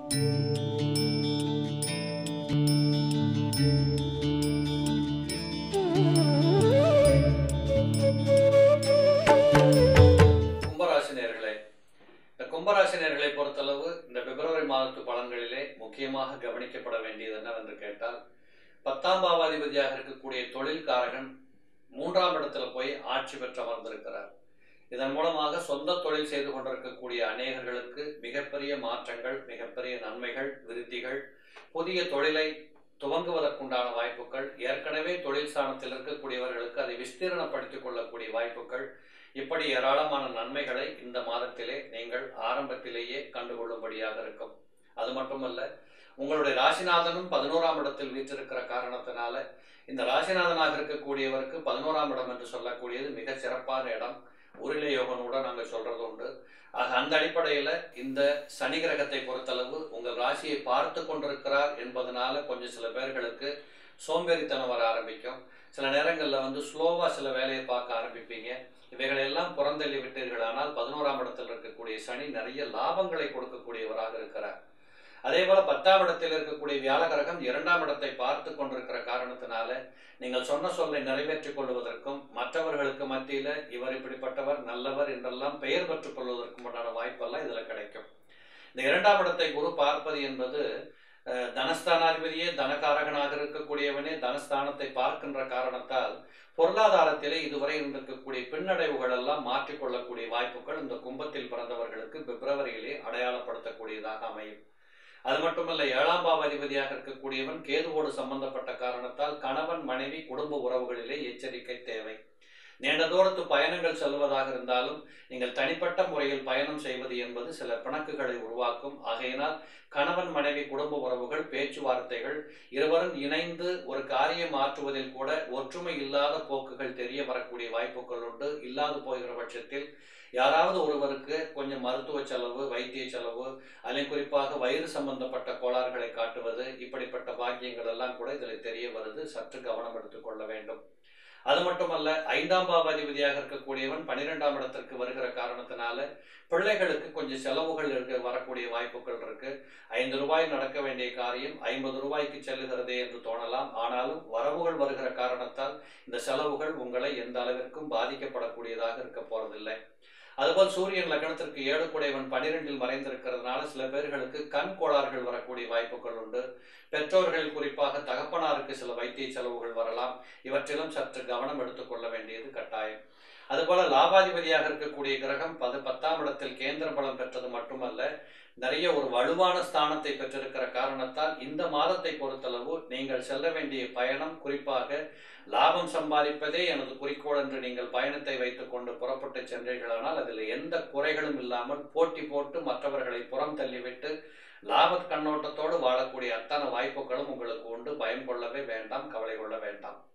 கும்பராசி நேர்களே இந்த கும்பராசி நேர்களை பொறுத்தளவு இந்த பிப்ரவரி மாதத்து பலன்களிலே முக்கியமாக கவனிக்கப்பட வேண்டியது என்னவென்று கேட்டால் பத்தாம் பாவாதிபதியாக இருக்கக்கூடிய தொழில்காரகன் மூன்றாம் இடத்துல போய் ஆட்சி பெற்று அமர்ந்திருக்கிறார் இதன் மூலமாக சொந்த தொழில் செய்து கொண்டிருக்கக்கூடிய அநேகர்களுக்கு மிகப்பெரிய மாற்றங்கள் மிகப்பெரிய நன்மைகள் விருத்திகள் புதிய தொழிலை துவங்குவதற்குண்டான வாய்ப்புகள் ஏற்கனவே தொழில் ஸ்தானத்தில் இருக்கக்கூடியவர்களுக்கு அதை விஸ்தீரணப்படுத்திக் கொள்ளக்கூடிய வாய்ப்புகள் இப்படி ஏராளமான நன்மைகளை இந்த மாதத்திலே நீங்கள் ஆரம்பத்திலேயே கண்டுகொள்ளும்படியாக இருக்கும் அது மட்டுமல்ல உங்களுடைய ராசிநாதனும் பதினோராம் இடத்தில் வீற்றிருக்கிற காரணத்தினால இந்த ராசிநாதனாக இருக்கக்கூடியவருக்கு பதினோராம் இடம் என்று சொல்லக்கூடியது மிக சிறப்பான இடம் உருளை யோகனோட நாங்கள் சொல்றது உண்டு ஆக அந்த அடிப்படையில் இந்த சனி கிரகத்தை பொறுத்தளவு உங்கள் ராசியை பார்த்து கொண்டிருக்கிறார் என்பதனால கொஞ்சம் சில பேர்களுக்கு சோம்பேறித்தனம் வர ஆரம்பிக்கும் சில நேரங்களில் வந்து ஸ்லோவாக சில வேலையை பார்க்க ஆரம்பிப்பீங்க இவைகளெல்லாம் புறந்தள்ளி விட்டீர்களானால் பதினோராம் இடத்தில் இருக்கக்கூடிய சனி நிறைய லாபங்களை கொடுக்கக்கூடியவராக இருக்கிறார் அதே போல பத்தாம் இடத்தில் இருக்கக்கூடிய வியாழகரகம் இரண்டாம் இடத்தை பார்த்து கொண்டிருக்கிற காரணத்தினால நீங்கள் சொன்ன சொல்லை நிறைவேற்றிக் கொள்வதற்கும் மற்றவர்களுக்கு மத்தியில இவர் இப்படிப்பட்டவர் நல்லவர் என்றெல்லாம் பெயர் பெற்றுக் கொள்வதற்கும் உண்டான வாய்ப்பெல்லாம் இதுல கிடைக்கும் இந்த இரண்டாம் இடத்தை குரு பார்ப்பது என்பது அஹ், தனஸ்தானாதிபதியே தனகாரகனாக இருக்கக்கூடியவனே தனஸ்தானத்தை பார்க்கின்ற காரணத்தால் பொருளாதாரத்திலே இதுவரை இருந்திருக்கக்கூடிய பின்னடைவுகள் எல்லாம் மாற்றிக்கொள்ளக்கூடிய வாய்ப்புகள் இந்த கும்பத்தில் பிறந்தவர்களுக்கு பிப்ரவரியிலே அடையாளப்படுத்தக்கூடியதாக அமையும் அது மட்டுமல்ல ஏழாம் பாவ அதிபதியாக இருக்கக்கூடியவன் கேதுவோடு சம்பந்தப்பட்ட காரணத்தால் கணவன் மனைவி குடும்ப உறவுகளிலே எச்சரிக்கை தேவை நீண்ட தூரத்து பயணங்கள் செல்வதாக இருந்தாலும் நீங்கள் தனிப்பட்ட முறையில் பயணம் செய்வது என்பது சில பிணக்குகளை உருவாக்கும் ஆகையினால் கணவன் மனைவி குடும்ப உறவுகள் பேச்சுவார்த்தைகள் இருவரும் இணைந்து ஒரு காரியம் ஆற்றுவதில் கூட ஒற்றுமை இல்லாத போக்குகள் தெரிய வரக்கூடிய வாய்ப்புகள் உண்டு இல்லாது போகிற பட்சத்தில் யாராவது ஒருவருக்கு கொஞ்சம் மருத்துவ செலவு வைத்திய செலவு அதில் குறிப்பாக வயிறு சம்பந்தப்பட்ட கோளாறுகளை காட்டுவது இப்படிப்பட்ட பாக்கியங்கள் எல்லாம் கூட இதில் தெரிய வருது சற்று கவனம் எடுத்துக்கொள்ள வேண்டும் அது மட்டுமல்ல ஐந்தாம் பாவாதிபதியாக இருக்கக்கூடியவன் பன்னிரெண்டாம் இடத்திற்கு வருகிற காரணத்தினால பிள்ளைகளுக்கு கொஞ்சம் செலவுகள் இருக்க வரக்கூடிய வாய்ப்புகள் இருக்கு ஐந்து ரூபாய் நடக்க வேண்டிய காரியம் ஐம்பது ரூபாய்க்கு செல்லுகிறதே என்று தோணலாம் ஆனாலும் வரவுகள் வருகிற காரணத்தால் இந்த செலவுகள் உங்களை எந்த அளவிற்கும் பாதிக்கப்படக்கூடியதாக இருக்க போறதில்லை அதுபோல் சூரியன் லக்னத்திற்கு ஏழு குடைவன் பனிரெண்டில் மறைந்திருக்கிறதுனால சில பேர்களுக்கு கண் கோளாறுகள் வரக்கூடிய வாய்ப்புகள் உண்டு பெற்றோர்கள் குறிப்பாக தகப்பனாருக்கு சில வைத்திய செலவுகள் வரலாம் இவற்றிலும் சற்று கவனம் எடுத்துக்கொள்ள வேண்டியது கட்டாயம் அதுபோல லாபாதிபதியாக இருக்கக்கூடிய கிரகம் பது பத்தாம் இடத்தில் கேந்திர பலம் பெற்றது மட்டுமல்ல நிறைய ஒரு வலுவான ஸ்தானத்தை பெற்றிருக்கிற காரணத்தால் இந்த மாதத்தை பொறுத்தளவு நீங்கள் செல்ல வேண்டிய பயணம் குறிப்பாக லாபம் சம்பாதிப்பதே எனது குறிக்கோள் என்று நீங்கள் பயணத்தை வைத்துக்கொண்டு புறப்பட்டு சென்றீர்களானால் அதில் எந்த குறைகளும் இல்லாமல் போட்டி போட்டு மற்றவர்களை புறம் தள்ளிவிட்டு லாப கண்ணோட்டத்தோடு வாழக்கூடிய அத்தனை வாய்ப்புகளும் உங்களுக்கு உண்டு பயம் கொள்ளவே வேண்டாம் கவலை கொள்ள வேண்டாம்